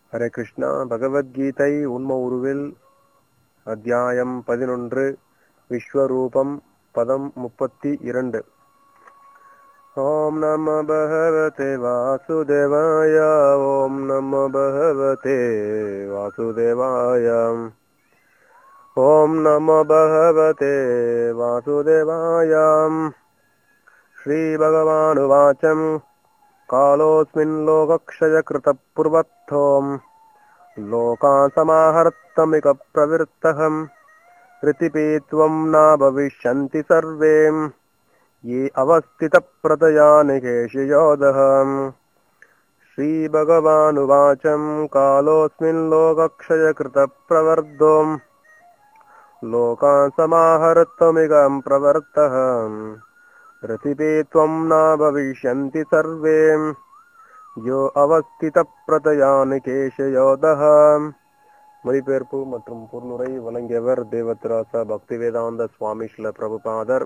ஹரே கிருஷ்ணா பகவத்கீதை உண்ம உருவில் அத்தியாயம் பதினொன்று விஸ்வரூபம் பதம் முப்பத்தி இரண்டு ஓம் நம பகவதே வாசுதேவாய ஓம் நம பகவதே வாசுதேவாய ஓம் நம பகவதே வாசுதேவாய श्रीभगवानुवाचम् कालोऽस्मिन् लोकक्षयकृतपूर्वर्थोम् लोकान् समाहर्तमिकप्रवृत्तहम् ऋतिपीत्वम् न भविष्यन्ति सर्वे ये अवस्थितप्रतयानि केशियोदः श्रीभगवानुवाचम् कालोऽस्मिन् लोकक्षयकृतप्रवर्धोम् लोकान् समाहर्तमिकम् प्रवर्तः रतिपे त्वं न भविष्यन्ति सर्वे யோ அவஸ்தித பிரதயானு கேசயோதக மொழிபெயர்ப்பு மற்றும் பொருளுரை வழங்கியவர் தேவத்ராசா பக்தி வேதாந்த சுவாமி ஸ்ல பிரபுபாதர்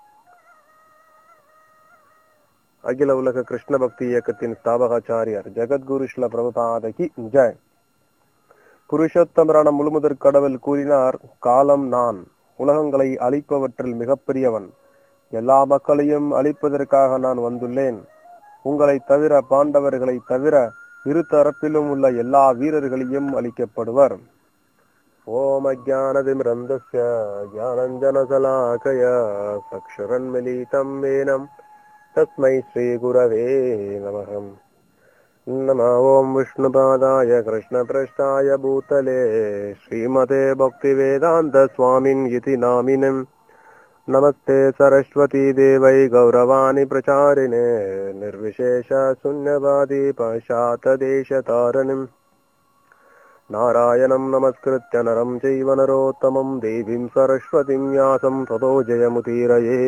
அகில உலக கிருஷ்ண பக்தி இயக்கத்தின் ஸ்தாபகாச்சாரியர் ஜெகத்குரு ஸ்ல பிரபுபாதகி ஜெய் புருஷோத்தமரான முழுமுதற் கடவுள் கூறினார் காலம் நான் உலகங்களை அழிப்பவற்றில் மிகப்பெரியவன் எல்லா மக்களையும் அழிப்பதற்காக நான் வந்துள்ளேன் உங்களை தவிர பாண்டவர்களை தவிர இரு தரப்பிலும் உள்ள எல்லா வீரர்களையும் அளிக்கப்படுவர் ஓம் அஜானதிமிரந்தஸ்ய ஜானஞ்சனசலாகய சக்ஷரன்மிலிதம் வேனம் தஸ்மை ஸ்ரீகுரவே நமகம் नम ॐ विष्णुपादाय कृष्णपृष्ठाय भूतले श्रीमते भक्तिवेदान्तस्वामिन् इति नामिनम् नमस्ते सरस्वती देवै गौरवाणि प्रचारिणे निर्विशेष शून्यवादी पश्चातदेशतारणिम् नारायणम् नमस्कृत्य नरम् चैव नरोत्तमम् देवीम् सरस्वतीम् व्यासम् ततो जयमुदीरये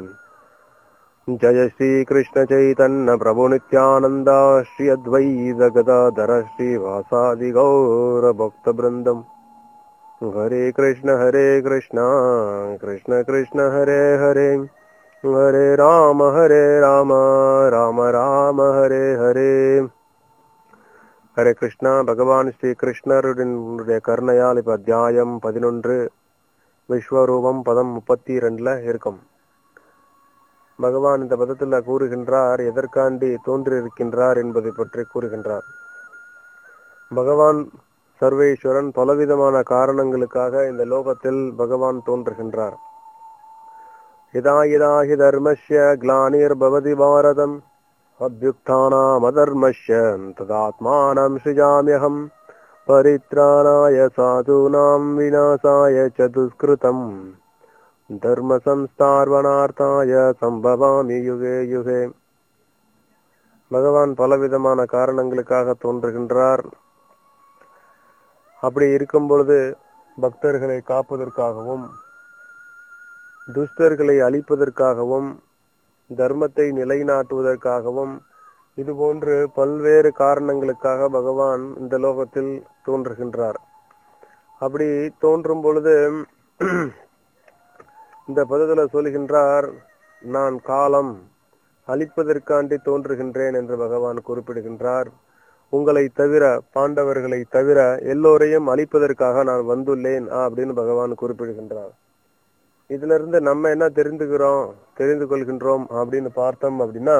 जय श्रीकृष्ण चैतन्य प्रभु नित्यानन्द श्री अद्वैत गदाधर श्रीवासादि गौरभक्तवृन्दम् हरे कृष्ण हरे कृष्ण कृष्ण कृष्ण हरे हरे हरे राम हरे राम राम राम ஹரே ஹரே ஹரே கிருஷ்ணா பகவான் ஸ்ரீ கிருஷ்ணருடைய கருணையால் இப்ப அத்தியாயம் பதினொன்று விஸ்வரூபம் பதம் முப்பத்தி ரெண்டுல இருக்கும் பகவான் இந்த பதத்துல கூறுகின்றார் எதற்காண்டி தோன்றியிருக்கின்றார் என்பதை பற்றி கூறுகின்றார் பகவான் சர்வேஸ்வரன் பலவிதமான காரணங்களுக்காக இந்த லோகத்தில் பகவான் தோன்றுகின்றார் இதா இதா ஹி தர்மஸ்ய கிளானிர் பவதி பாரதம் அபியுக்தானாம் அதர்மஸ்ய ததாத்மானம் சிஜாமியகம் பரித்ராணாய சாதுனாம் விநாசாய சதுஸ்கிருதம் தர்ம சம்ஸ்தார்வனார்த்தாய சம்பவாமி யுகே யுகே பகவான் பலவிதமான காரணங்களுக்காக தோன்றுகின்றார் அப்படி இருக்கும் பொழுது பக்தர்களை காப்பதற்காகவும் துஷ்டர்களை அழிப்பதற்காகவும் தர்மத்தை நிலைநாட்டுவதற்காகவும் இது போன்று பல்வேறு காரணங்களுக்காக பகவான் இந்த லோகத்தில் தோன்றுகின்றார் அப்படி தோன்றும் பொழுது இந்த பதத்துல சொல்கின்றார் நான் காலம் அழிப்பதற்காண்டி தோன்றுகின்றேன் என்று பகவான் குறிப்பிடுகின்றார் உங்களை தவிர பாண்டவர்களை தவிர எல்லோரையும் அழிப்பதற்காக நான் வந்துள்ளேன் அப்படின்னு பகவான் குறிப்பிடுகின்றார் இதுல இருந்து நம்ம என்ன தெரிந்துக்கிறோம் தெரிந்து கொள்கின்றோம் அப்படின்னு பார்த்தோம் அப்படின்னா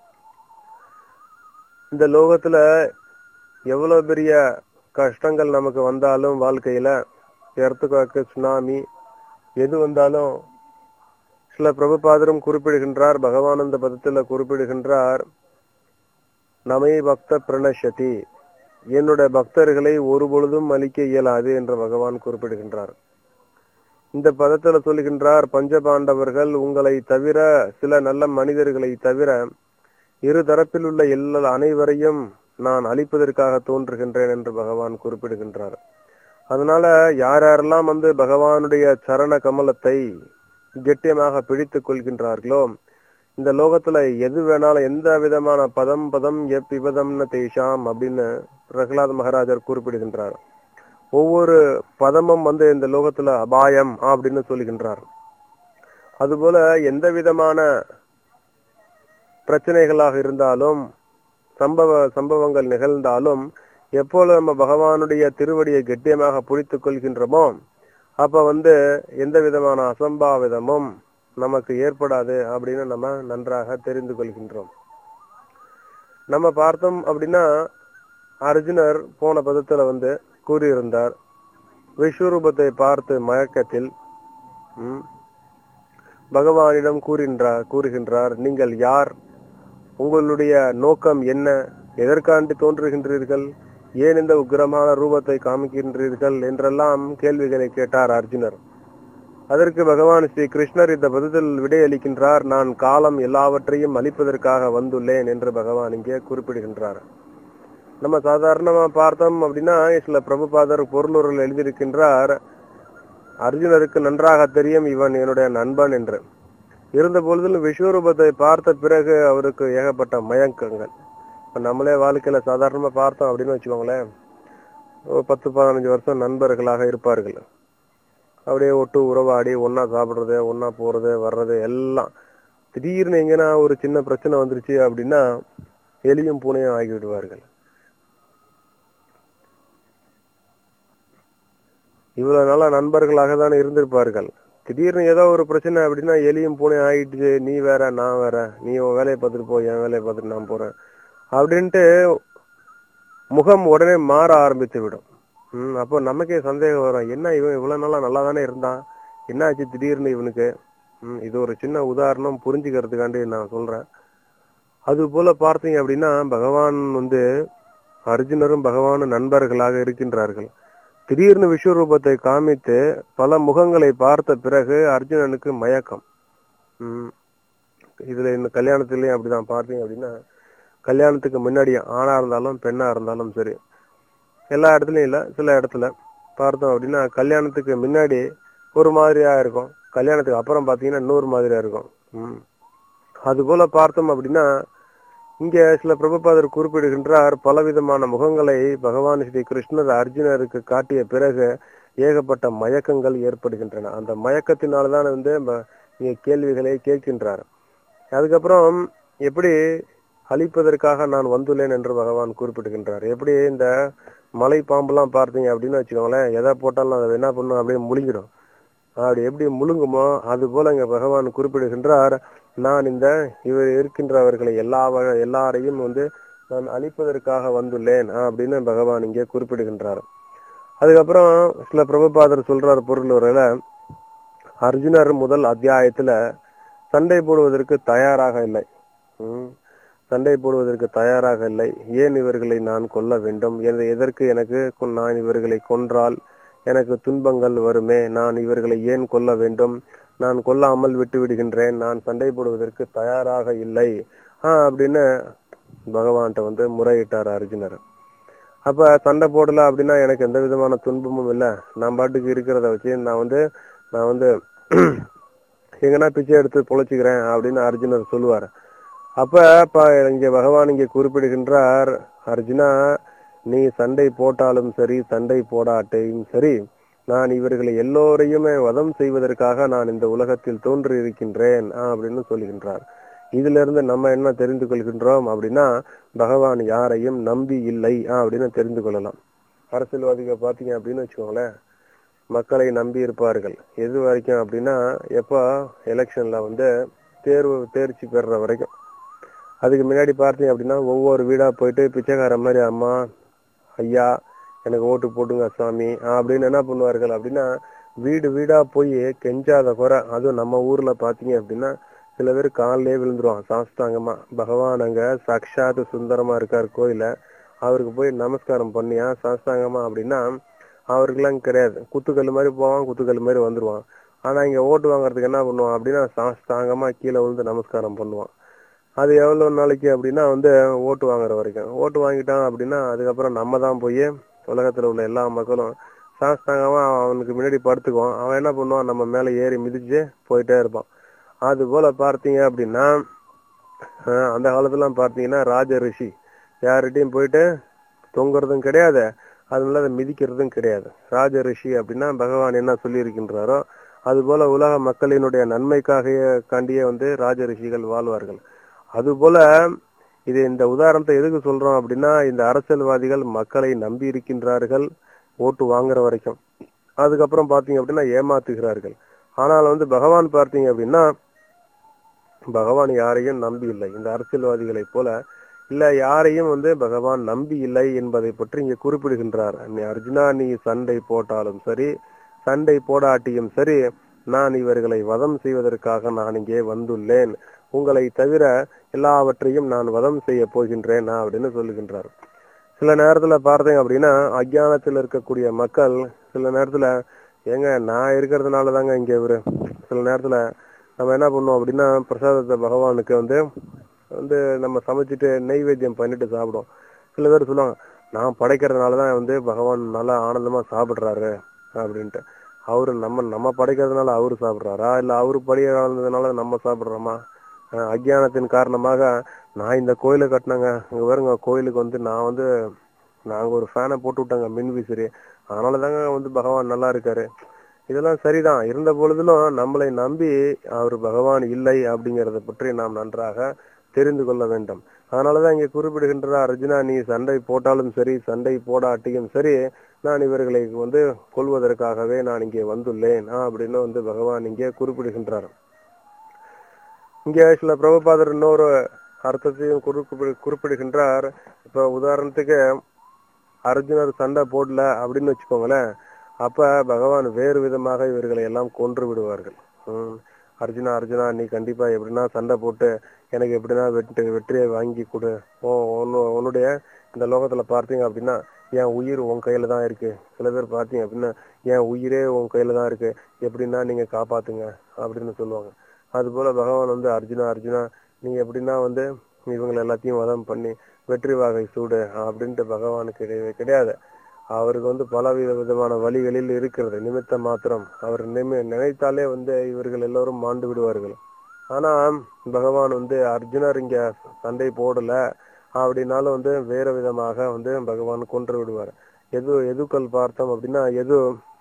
இந்த லோகத்துல எவ்வளவு பெரிய கஷ்டங்கள் நமக்கு வந்தாலும் வாழ்க்கையில எர்த்துக்காக்கு சுனாமி எது வந்தாலும் சில பிரபுபாதரும் குறிப்பிடுகின்றார் பகவானந்த பதத்துல குறிப்பிடுகின்றார் நமை பக்த பிரணஷதி என்னுடைய பக்தர்களை ஒரு பொழுதும் அளிக்க இயலாது என்று பகவான் குறிப்பிடுகின்றார் இந்த பதத்துல சொல்லுகின்றார் பஞ்சபாண்டவர்கள் உங்களை தவிர சில நல்ல மனிதர்களை தவிர இரு தரப்பில் உள்ள எல்லா அனைவரையும் நான் அழிப்பதற்காக தோன்றுகின்றேன் என்று பகவான் குறிப்பிடுகின்றார் அதனால யார் யாரெல்லாம் வந்து பகவானுடைய சரண கமலத்தை கெட்டியமாக பிடித்துக் கொள்கின்றார்களோ இந்த லோகத்துல எது வேணாலும் எந்த விதமான பதம் பதம் எப்பிபதம்னு தேஷாம் அப்படின்னு பிரகலாத் மகாராஜர் குறிப்பிடுகின்றார் ஒவ்வொரு பதமும் வந்து இந்த லோகத்துல அபாயம் அப்படின்னு சொல்லுகின்றார் அதுபோல எந்த விதமான பிரச்சனைகளாக இருந்தாலும் சம்பவ சம்பவங்கள் நிகழ்ந்தாலும் எப்பொழுது நம்ம பகவானுடைய திருவடியை கெட்டியமாக பிடித்துக் கொள்கின்றோமோ அப்ப வந்து எந்த விதமான அசம்பாவிதமும் நமக்கு ஏற்படாது அப்படின்னு நம்ம நன்றாக தெரிந்து கொள்கின்றோம் நம்ம பார்த்தோம் அப்படின்னா அர்ஜுனர் போன பதத்துல வந்து கூறியிருந்தார் விஸ்வரூபத்தை பார்த்து மயக்கத்தில் ம், பகவானிடம் கூறுகின்றார் கூறுகின்றார் நீங்கள் யார் உங்களுடைய நோக்கம் என்ன எதற்காண்டி தோன்றுகின்றீர்கள் ஏன் இந்த உக்கிரமான ரூபத்தை காமிக்கின்றீர்கள் என்றெல்லாம் கேள்விகளை கேட்டார் அர்ஜுனர் அதற்கு பகவான் ஸ்ரீ கிருஷ்ணர் இந்த பதில் விடையளிக்கின்றார் நான் காலம் எல்லாவற்றையும் அழிப்பதற்காக வந்துள்ளேன் என்று பகவான் இங்கே குறிப்பிடுகின்றார் நம்ம சாதாரணமா பார்த்தோம் அப்படின்னா சில பிரபுபாதர் பொருளுரில் எழுதியிருக்கின்றார் அர்ஜுனருக்கு நன்றாக தெரியும் இவன் என்னுடைய நண்பன் என்று இருந்த பொழுதிலும் விஸ்வரூபத்தை பார்த்த பிறகு அவருக்கு ஏகப்பட்ட மயக்கங்கள் இப்ப நம்மளே வாழ்க்கையில சாதாரணமா பார்த்தோம் அப்படின்னு வச்சுக்கோங்களேன் ஒரு பத்து பதினஞ்சு வருஷம் நண்பர்களாக இருப்பார்கள் அப்படியே ஒட்டு உறவாடி ஒண்ணா சாப்பிடுறது ஒண்ணா போறது வர்றது எல்லாம் திடீர்னு எங்கன்னா ஒரு சின்ன பிரச்சனை வந்துருச்சு அப்படின்னா எலியும் பூனையும் ஆகி விடுவார்கள் இவ்வளவு நாளா நண்பர்களாக தானே இருந்திருப்பார்கள் திடீர்னு ஏதோ ஒரு பிரச்சனை அப்படின்னா எலியும் பூனை ஆயிடுச்சு நீ வேற நான் வேற நீ உன் வேலையை பார்த்துட்டு போ என் வேலையை பார்த்துட்டு நான் போறேன் அப்படின்ட்டு முகம் உடனே மாற ஆரம்பித்து விடும் ம் அப்போ நமக்கே சந்தேகம் வரும் என்ன இவன் இவ்வளவு நாளா நல்லா தானே இருந்தான் என்ன ஆச்சு திடீர்னு இவனுக்கு ம் இது ஒரு சின்ன உதாரணம் புரிஞ்சுக்கிறதுக்காண்டி நான் சொல்றேன் அது போல பார்த்தீங்க அப்படின்னா பகவான் வந்து அர்ஜுனரும் பகவானும் நண்பர்களாக இருக்கின்றார்கள் திடீர்னு விஸ்வரூபத்தை காமித்து பல முகங்களை பார்த்த பிறகு அர்ஜுனனுக்கு மயக்கம் உம் இதுல இந்த கல்யாணத்திலயும் அப்படிதான் பார்த்தீங்க அப்படின்னா கல்யாணத்துக்கு முன்னாடி ஆணா இருந்தாலும் பெண்ணா இருந்தாலும் சரி எல்லா இடத்துலயும் இல்ல சில இடத்துல பார்த்தோம் அப்படின்னா கல்யாணத்துக்கு முன்னாடி ஒரு மாதிரியா இருக்கும் கல்யாணத்துக்கு அப்புறம் பாத்தீங்கன்னா இன்னொரு மாதிரியா இருக்கும் உம் அது போல பார்த்தோம் அப்படின்னா இங்க சில பிரபுபாதர் குறிப்பிடுகின்றார் பலவிதமான முகங்களை பகவான் ஸ்ரீ கிருஷ்ணர் அர்ஜுனருக்கு காட்டிய பிறகு ஏகப்பட்ட மயக்கங்கள் ஏற்படுகின்றன அந்த மயக்கத்தினால்தான் வந்து ம- இங்க கேள்விகளை கேட்கின்றார் அதுக்கப்புறம் எப்படி அழிப்பதற்காக நான் வந்துள்ளேன் என்று பகவான் குறிப்பிடுகின்றார் எப்படி இந்த மலை பாம்புலாம் பார்த்தீங்க அப்படின்னு வச்சுக்கோங்களேன் எதை போட்டாலும் அதை என்ன பண்ணும் அப்படியே முழுங்கிடும் அப்படி எப்படி முழுங்குமோ அது போல இங்க பகவான் குறிப்பிடுகின்றார் நான் இந்த இவர் இருக்கின்றவர்களை எல்லா வ- எல்லாரையும் வந்து நான் அழிப்பதற்காக வந்துள்ளேன் அப்படின்னு பகவான் இங்கே குறிப்பிடுகின்றார் அதுக்கப்புறம் சில பிரபுபாதர் சொல்றார் பொருள் உரையில அர்ஜுனர் முதல் அத்தியாயத்துல சண்டை போடுவதற்கு தயாராக இல்லை உம் சண்டை போடுவதற்கு தயாராக இல்லை ஏன் இவர்களை நான் கொல்ல வேண்டும் எத- எதற்கு எனக்கு கொ- நான் இவர்களை கொன்றால் எனக்கு துன்பங்கள் வருமே நான் இவர்களை ஏன் கொல்ல வேண்டும் நான் கொல்லாமல் விட்டு விடுகின்றேன் நான் சண்டை போடுவதற்கு தயாராக இல்லை ஆஹ் அப்படின்னு பகவான்கிட்ட வந்து முறையிட்டார் அர்ஜுனர் அப்ப சண்டை போடல அப்படின்னா எனக்கு எந்த விதமான துன்பமும் இல்ல நான் பாட்டுக்கு இருக்கிறத வச்சு நான் வந்து நான் வந்து எங்கன்னா பிச்சை எடுத்து பொழைச்சுக்கிறேன் அப்படின்னு அர்ஜுனர் சொல்லுவார் அப்ப ப- இங்க பகவான் இங்க குறிப்பிடுகின்றார் அர்ஜுனா நீ சண்டை போட்டாலும் சரி சண்டை போடாட்டையும் சரி நான் இவர்களை எல்லோரையுமே வதம் செய்வதற்காக நான் இந்த உலகத்தில் தோன்றி இருக்கின்றேன் அப்படின்னு சொல்லுகின்றார் இதுல இருந்து நம்ம என்ன தெரிந்து கொள்கின்றோம் அப்படின்னா பகவான் யாரையும் நம்பி இல்லை ஆஹ் அப்படின்னு தெரிந்து கொள்ளலாம் அரசியல்வாதிகள் பாத்தீங்க அப்படின்னு வச்சுக்கோங்களேன் மக்களை நம்பி இருப்பார்கள் எது வரைக்கும் அப்படின்னா எப்போ எலெக்ஷன்ல வந்து தேர்வு தேர்ச்சி பெறுற வரைக்கும் அதுக்கு முன்னாடி பார்த்தீங்க அப்படின்னா ஒவ்வொரு வீடா போயிட்டு பிச்சைக்கார மாதிரி அம்மா ஐயா எனக்கு ஓட்டு போட்டுங்க சாமி அப்படின்னு என்ன பண்ணுவார்கள் அப்படின்னா வீடு வீடா போய் கெஞ்சாத குறை அதுவும் நம்ம ஊர்ல பாத்தீங்க அப்படின்னா சில பேர் காலிலே விழுந்துருவான் சாஸ்தாங்கமா பகவான் அங்க சாக்ஷாத் சுந்தரமா இருக்கார் கோயில அவருக்கு போய் நமஸ்காரம் பண்ணியா சாஸ்தாங்கமா அப்படின்னா அவருக்கெல்லாம் கிடையாது குத்துக்கல் மாதிரி போவான் குத்துக்கல் மாதிரி வந்துருவான் ஆனா இங்க ஓட்டு வாங்குறதுக்கு என்ன பண்ணுவான் அப்படின்னா சாஸ்தாங்கமா கீழே விழுந்து நமஸ்காரம் பண்ணுவான் அது எவ்வளவு நாளைக்கு அப்படின்னா வந்து ஓட்டு வாங்குற வரைக்கும் ஓட்டு வாங்கிட்டான் அப்படின்னா அதுக்கப்புறம் நம்ம தான் போய் உலகத்துல உள்ள எல்லா மக்களும் சாஸ்தாங்கமா அவனுக்கு முன்னாடி படுத்துக்குவான் அவன் என்ன பண்ணுவான் நம்ம மேல ஏறி மிதிச்சு போயிட்டே இருப்பான் அது போல பார்த்தீங்க அப்படின்னா ஆஹ் அந்த காலத்துலாம் பார்த்தீங்கன்னா ராஜ ரிஷி யார்கிட்டயும் போயிட்டு தொங்குறதும் கிடையாது அதனால அதை மிதிக்கிறதும் கிடையாது ராஜ ரிஷி அப்படின்னா பகவான் என்ன சொல்லி இருக்கின்றாரோ அது போல உலக மக்களினுடைய நன்மைக்காக காண்டியே வந்து ராஜ ரிஷிகள் வாழ்வார்கள் அது போல இது இந்த உதாரணத்தை எதுக்கு சொல்றோம் அப்படின்னா இந்த அரசியல்வாதிகள் மக்களை நம்பி இருக்கின்றார்கள் ஓட்டு வாங்குற வரைக்கும் அதுக்கப்புறம் பாத்தீங்க அப்படின்னா ஏமாத்துகிறார்கள் ஆனால் வந்து பகவான் பார்த்தீங்க அப்படின்னா பகவான் யாரையும் நம்பி இல்லை இந்த அரசியல்வாதிகளைப் போல இல்ல யாரையும் வந்து பகவான் நம்பி இல்லை என்பதை பற்றி இங்க குறிப்பிடுகின்றார் நீ அர்ஜுனா நீ சண்டை போட்டாலும் சரி சண்டை போடாட்டியும் சரி நான் இவர்களை வதம் செய்வதற்காக நான் இங்கே வந்துள்ளேன் உங்களை தவிர எல்லாவற்றையும் நான் வதம் செய்ய போகின்றேன் அப்படின்னு சொல்லுகின்றார் சில நேரத்துல பார்த்தீங்க அப்படின்னா அஜானத்தில் இருக்கக்கூடிய மக்கள் சில நேரத்துல ஏங்க நான் இருக்கிறதுனால தாங்க இங்க இவரு சில நேரத்துல நம்ம என்ன பண்ணுவோம் அப்படின்னா பிரசாதத்தை பகவானுக்கு வந்து வந்து நம்ம சமைச்சிட்டு நெய்வேத்தியம் பண்ணிட்டு சாப்பிடுவோம் சில பேர் சொல்லுவாங்க நான் படைக்கிறதுனால தான் வந்து பகவான் நல்லா ஆனந்தமா சாப்பிடுறாரு அப்படின்ட்டு அவரு நம்ம நம்ம படைக்கிறதுனால அவரு சாப்பிடுறாரா இல்ல அவரு படைக்கிறதுனால நம்ம சாப்பிடுறோமா அஹ் அஜ்ஞானத்தின் காரணமாக நான் இந்த கோயிலை கட்டினேங்க இங்க பாருங்க கோயிலுக்கு வந்து நான் வந்து நாங்க ஒரு ஃபேனை போட்டு விட்டாங்க மின் விசிறி அதனால தாங்க வந்து பகவான் நல்லா இருக்காரு இதெல்லாம் சரிதான் இருந்த பொழுதிலும் நம்மளை நம்பி அவர் பகவான் இல்லை அப்படிங்கறத பற்றி நாம் நன்றாக தெரிந்து கொள்ள வேண்டும் அதனாலதான் இங்க குறிப்பிடுகின்றார் அர்ஜுனா நீ சண்டை போட்டாலும் சரி சண்டை போடாட்டியும் சரி நான் இவர்களை வந்து கொள்வதற்காகவே நான் இங்கே வந்துள்ளேன் ஆஹ் அப்படின்னு வந்து பகவான் இங்கே குறிப்பிடுகின்றார் இங்க சில பிரபுபாதர் இன்னொரு அர்த்தத்தையும் குறிப்பிடு- குறிப்பிடுகின்றார் இப்ப உதாரணத்துக்கு அர்ஜுனர் சண்டை போடல அப்படின்னு வச்சுக்கோங்களேன் அப்ப பகவான் வேறு விதமாக இவர்களை எல்லாம் கொன்று விடுவார்கள் உம் அர்ஜுனா அர்ஜுனா நீ கண்டிப்பா எப்படின்னா சண்டை போட்டு எனக்கு எப்படின்னா வெற்றி வெற்றியை வாங்கி கொடு உன் உன்னு- உன்னுடைய இந்த லோகத்துல பார்த்தீங்க அப்படின்னா என் உயிர் உன் கையில தான் இருக்கு சில பேர் பார்த்தீங்க அப்படின்னா என் உயிரே உன் கையில தான் இருக்கு எப்படின்னா நீங்க காப்பாத்துங்க அப்படின்னு சொல்லுவாங்க அது போல பகவான் வந்து அர்ஜுனா அர்ஜுனா நீங்க எப்படின்னா வந்து இவங்களை எல்லாத்தையும் வதம் பண்ணி வெற்றி வாகை சூடு அப்படின்ட்டு பகவானுக்கு கிடையவே கிடையாது அவருக்கு வந்து பல வித விதமான வழிகளில் இருக்கிறது நிமித்த மாத்திரம் அவர் நிமி நினைத்தாலே வந்து இவர்கள் எல்லோரும் மாண்டு விடுவார்கள் ஆனா பகவான் வந்து அர்ஜுனர் இங்க சண்டை போடல அப்படின்னாலும் வந்து வேற விதமாக வந்து பகவான் கொன்று விடுவார் எது எதுக்கள் பார்த்தோம் அப்படின்னா எது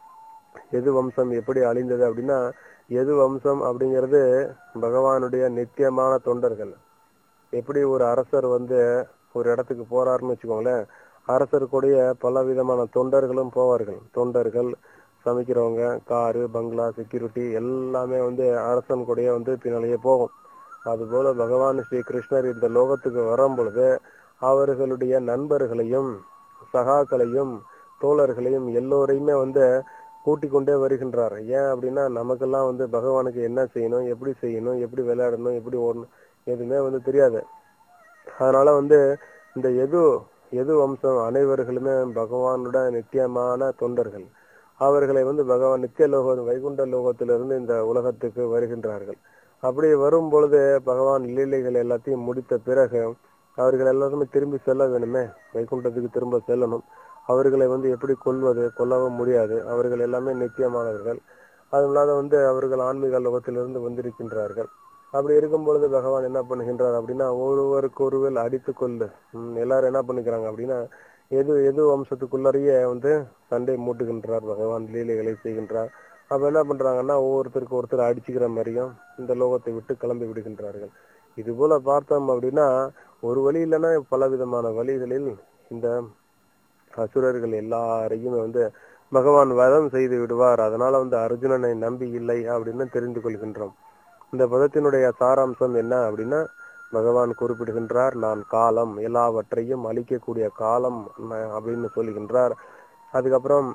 எது வம்சம் எப்படி அழிந்தது அப்படின்னா எது வம்சம் அப்படிங்கிறது பகவானுடைய நித்தியமான தொண்டர்கள் எப்படி ஒரு அரசர் வந்து ஒரு இடத்துக்கு போறாருன்னு வச்சுக்கோங்களேன் அரசருக்குடைய பல விதமான தொண்டர்களும் போவார்கள் தொண்டர்கள் சமைக்கிறவங்க காரு பங்களா செக்யூரிட்டி எல்லாமே வந்து அரசன் கூடயே வந்து பின்னாலேயே போகும் அதுபோல பகவான் ஸ்ரீ கிருஷ்ணர் இந்த லோகத்துக்கு வரும் பொழுது அவர்களுடைய நண்பர்களையும் சகாக்களையும் தோழர்களையும் எல்லோரையுமே வந்து கூட்டிக் கொண்டே வருகின்றார் ஏன் அப்படின்னா நமக்கெல்லாம் வந்து பகவானுக்கு என்ன செய்யணும் எப்படி செய்யணும் எப்படி விளையாடணும் எப்படி ஓடணும் எதுவுமே வந்து தெரியாது அதனால வந்து இந்த எது எது வம்சம் அனைவர்களுமே பகவானோட நித்தியமான தொண்டர்கள் அவர்களை வந்து பகவான் நித்திய லோக வைகுண்ட லோகத்திலிருந்து இந்த உலகத்துக்கு வருகின்றார்கள் அப்படி வரும் பொழுது பகவான் லீலைகள் எல்லாத்தையும் முடித்த பிறகு அவர்கள் எல்லாருமே திரும்பி செல்ல வேணுமே வைகுண்டத்துக்கு திரும்ப செல்லணும் அவர்களை வந்து எப்படி கொல்வது கொல்லவும் முடியாது அவர்கள் எல்லாமே நித்தியமானவர்கள் அது இல்லாத வந்து அவர்கள் ஆன்மீக லோகத்திலிருந்து வந்திருக்கின்றார்கள் அப்படி இருக்கும் பொழுது பகவான் என்ன பண்ணுகின்றார் அப்படின்னா ஒருவருக்கு ஒருவர் அடித்து கொள்ளு உம் எல்லாரும் என்ன பண்ணிக்கிறாங்க அப்படின்னா எது எது வம்சத்துக்குள்ளறையே வந்து சண்டை மூட்டுகின்றார் பகவான் லீலைகளை செய்கின்றார் அப்ப என்ன பண்றாங்கன்னா ஒவ்வொருத்தருக்கு ஒருத்தர் அடிச்சுக்கிற மாதிரியும் இந்த லோகத்தை விட்டு கிளம்பி விடுகின்றார்கள் இது போல பார்த்தோம் அப்படின்னா ஒரு வழி இல்லைன்னா பல விதமான வழிகளில் இந்த அசுரர்கள் எல்லாரையும் வந்து பகவான் வதம் செய்து விடுவார் அதனால வந்து அர்ஜுனனை நம்பி இல்லை அப்படின்னு தெரிந்து கொள்கின்றோம் இந்த பதத்தினுடைய சாராம்சம் என்ன அப்படின்னா பகவான் குறிப்பிடுகின்றார் நான் காலம் எல்லாவற்றையும் அழிக்கக்கூடிய காலம் ந- அப்படின்னு சொல்லுகின்றார் அதுக்கப்புறம்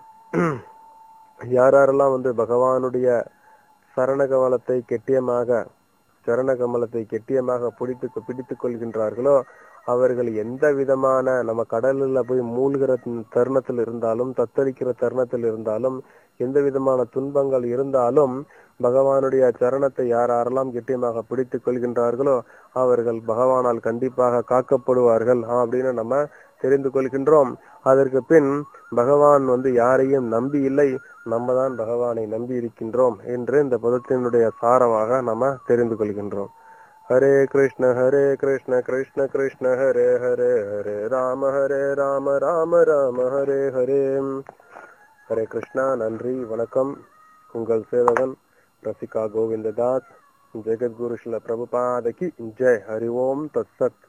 யார் யாரெல்லாம் வந்து பகவானுடைய சரண கமலத்தை கெட்டியமாக சரண கமலத்தை கெட்டியமாக பிடித்து பிடித்துக் கொள்கின்றார்களோ அவர்கள் எந்த விதமான நம்ம கடலில் போய் மூழ்கிற தருணத்தில் இருந்தாலும் தத்தளிக்கிற தருணத்தில் இருந்தாலும் எந்த விதமான துன்பங்கள் இருந்தாலும் பகவானுடைய சரணத்தை யார் யாரெல்லாம் கெட்டியமாக பிடித்துக் கொள்கின்றார்களோ அவர்கள் பகவானால் கண்டிப்பாக காக்கப்படுவார்கள் அப்படின்னு நம்ம தெரிந்து கொள்கின்றோம் அதற்கு பின் பகவான் வந்து யாரையும் நம்பி இல்லை நம்ம தான் பகவானை நம்பி இருக்கின்றோம் என்று இந்த பதத்தினுடைய சாரமாக நம்ம தெரிந்து கொள்கின்றோம் ஹரே கிருஷ்ண ஹரே கிருஷ்ண கிருஷ்ண கிருஷ்ண ஹரே ஹரே ஹரே ராம ஹரே ராம ராம ராம ஹரே ஹரே ஹரே கிருஷ்ணா நன்றி வணக்கம் உங்கள் சேவகன் ரசிகா கோவிந்ததாஸ் ஜெகத்குரு ஸ்ரீல பிரபுபாதகி ஜெய் ஹரி ஓம் தத்சத்